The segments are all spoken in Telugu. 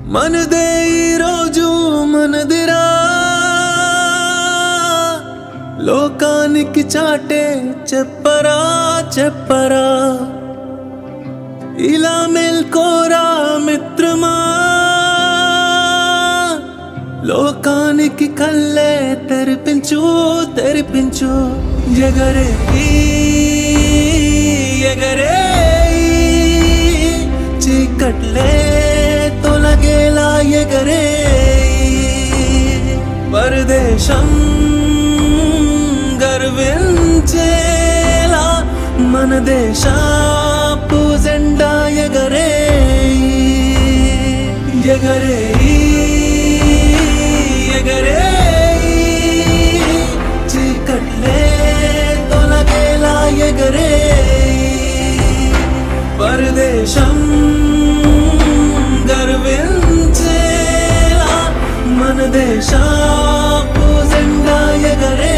మనదే ఈ రోజు మనదిరా లోకానికి చాటే చెప్పరా చెప్పరా ఇలా మెల్కోరా మిత్రమా లోకానికి కళ్ళే తెరిపించు తెరిపించు ఎగరే ఈ, ఎగరే ఈ, చీకట్లే తొలగేలా ఎగరే ఈ, పరదేశం గర్వించేలా మన దేశ పూజెండా ఎగరే ఎగరే ఎగరే చీకట్లే తొలగేలా ఎగరే పరదేశం గర్వించేలా మన దేశ పూజెండా ఎగరే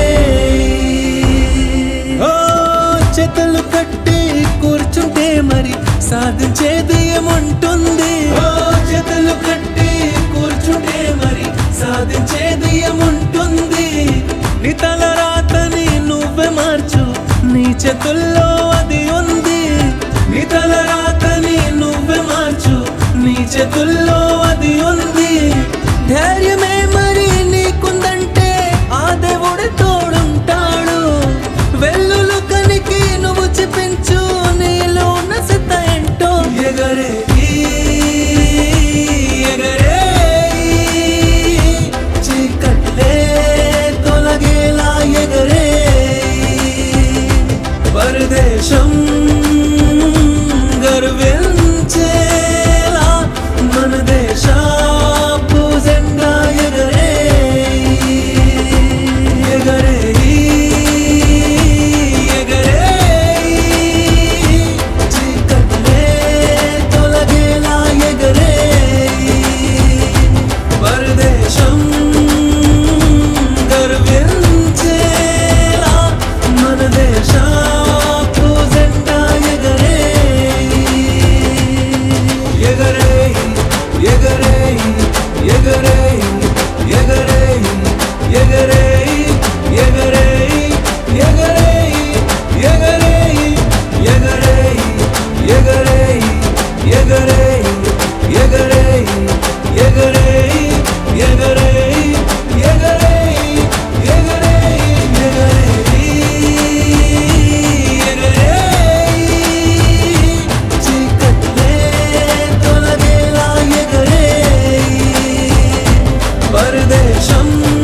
ఓ చేతులు కట్టి కూర్చుంటే మరి సాధించేది ఏముంటుంది ఓ చేతులు కట్టి కూర్చుంటే మరి సాధించేది ఏముంటుంది నీ తల రాతని నువ్వే మార్చు నీ చేతుల్లో అది ఉంది నీ తల రాతని నువ్వే మార్చు నీ చేతుల్లో అది ఉంది ధైర్యమే మరి నీకుందంటే ఆ దేవుడి తోడుంటాడు వెల్లులు కనికి నువ్వు చూపించు నీలో ఉన్న సిద్ధ ఏంటో ఎగరే ఈ, ఎగరే ఈ, చీకట్లే తొలగేలా ఎగరే ఈ, పరదేశం గర్వించేలా మన దేశ పూజెండా ఎగరే ఎగరే ఎగరే చీకట్లే తొలగేలా ఎగరే పరదేశం గర్వించేలా మన దేశ పూజెండా ఎగరే ఎగరే ఎగరే ఎగరే ఎగరే ఎగరే ఎగరే ఎగరే ఎగరే ఎగరే ఎగరే ఎగరే ఎగరే ఎగరే ఎగరే ఎగరే ఎగరే చీకట్లే తొలగేలా ఎగరే పరదేశం